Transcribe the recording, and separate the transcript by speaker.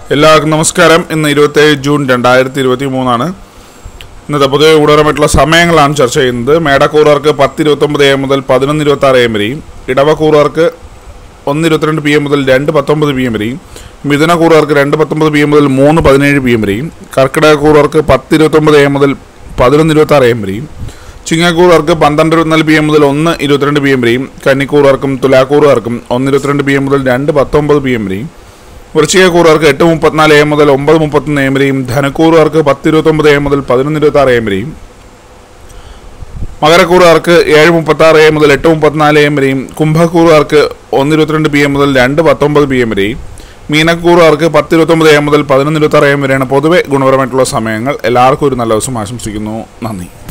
Speaker 1: എല്ലാവർക്കും നമസ്കാരം ഇന്ന് ഇരുപത്തേഴ് ജൂൺ രണ്ടായിരത്തി ഇരുപത്തി മൂന്നാണ് ഇന്നത്തെ പൊതുവെ ഗുണപരമായിട്ടുള്ള സമയങ്ങളാണ് ചർച്ച ചെയ്യുന്നത് മേടക്കൂറുകാർക്ക് പത്ത് ഇരുപത്തൊമ്പത് എം മുതൽ പതിനൊന്ന് ഇരുപത്തി ആറ് എം വരെയും ഇടവക്കൂറുകാർക്ക് ഒന്ന് ഇരുപത്തിരണ്ട് പി എം മുതൽ രണ്ട് പത്തൊമ്പത് പി എം വരെയും മിഥുനക്കൂറുകാർക്ക് രണ്ട് പത്തൊമ്പത് പി എം മുതൽ മൂന്ന് പതിനേഴ് പി എം വരെയും കർക്കിടകക്കൂറുകാർക്ക് പത്ത് ഇരുപത്തൊമ്പത് എം മുതൽ പതിനൊന്ന് ഇരുപത്തി ആറ് എം വരെയും ചിങ്ങക്കൂറുകാർക്ക് പന്ത്രണ്ട് ഇരുപത്തിനാല് പി എം മുതൽ ഒന്ന് ഇരുപത്തിരണ്ട് പി എം വരെയും കന്നിക്കൂറുകാർക്കും തുലാക്കൂറുകാർക്കും ഒന്ന് ഇരുപത്തിരണ്ട് പി എം മുതൽ രണ്ട് പത്തൊമ്പത് പി എം വരെയും വൃശ്ചികക്കൂറുകാർക്ക് എട്ട് മുപ്പത്തിനാല് എം മുതൽ ഒമ്പത് മുപ്പത്തൊന്ന് എം വരെയും ധനക്കൂറുകാർക്ക് പത്ത് ഇരുപത്തൊമ്പത് എം മുതൽ പതിനൊന്ന് ഇരുപത്തി ആറ് എം വരെയും മകരക്കൂറുകാർക്ക് ഏഴ് മുപ്പത്തി ആറ് എം മുതൽ എട്ട് മുപ്പത്തിനാല് എം വരെയും കുംഭക്കൂറുകാർക്ക് ഒന്ന് ഇരുപത്തിരണ്ട് പി എം മുതൽ രണ്ട് പത്തൊമ്പത് പി എം വരെയും മീനക്കൂറുകാർക്ക് പത്ത് ഇരുപത്തൊമ്പത് എം മുതൽ പതിനൊന്ന് ഇരുപത്തി ആറ് എം വരെയാണ് പൊതുവെ ഗുണപരമായിട്ടുള്ള സമയങ്ങൾ എല്ലാവർക്കും ഒരു നല്ല ദിവസം ആശംസിക്കുന്നു നന്ദി